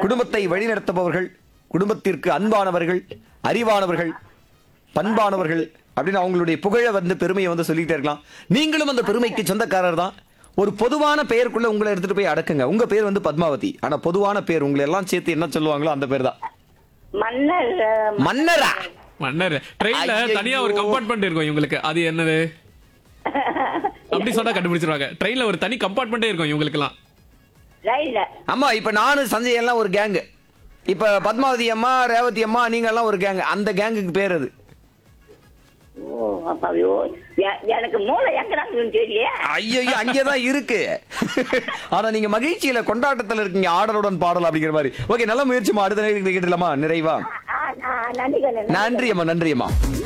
குடும்பத்தை வழிநடத்துபவர்கள் குடும்பத்திற்கு அன்பானவர்கள் அறிவானவர்கள் பண்பானவர்கள் அப்படின்னு அவங்களுடைய புகழ வந்து பெருமையை வந்து சொல்லிட்டே இருக்கலாம் நீங்களும் அந்த பெருமைக்கு சொந்தக்காரர் தான் ஒரு பொதுவான பெயருக்குள்ள உங்களை எடுத்துட்டு போய் அடக்குங்க உங்க பேர் வந்து பத்மாவதி ஆனா பொதுவான பேர் உங்களை எல்லாம் சேர்த்து என்ன சொல்லுவாங்களோ அந்த பேர் தான் மன்னர் அஹ், மன்னரா மன்னர் ட்ரெயின்ல ஐயையோ. தனியா ஒரு கம்பார்ட்மெண்ட் இருக்கும் இவங்களுக்கு அது என்னது அப்படி சொன்னா கண்டுபிடிச்சிருவாங்க ட்ரெயின்ல ஒரு தனி கம்பார்ட்மெண்டே இருக்கும் இவங்களுக்கு எல்லாம் ரயில்ல ஆமா இப்ப நானும் சஞ்சய் எல்லாம் ஒரு கேங்கு இப்ப பத்மாவதி அம்மா ரேவதி அம்மா நீங்க எல்லாம் ஒரு கேங் அந்த கேங்குக்கு பேர் அது ஓ அப்ப ஐயோ எ- எனக்கு மூளை எங்கடாங்கன்னு தெரியல ஐயோ அங்கேதான் இருக்கு ஆனா நீங்க மகிழ்ச்சியில கொண்டாட்டத்துல இருக்கீங்க ஆடலுடன் பாடல் அப்படிங்கிற மாதிரி ஓகே நல்ல முயற்சிமா அடுத்த நேரத்துக்கு கேட்டுலாமா நிறைவா ஆ, ஆ, நன்றி கண்ணு நன்றி அம்மா நன்றி அம்மா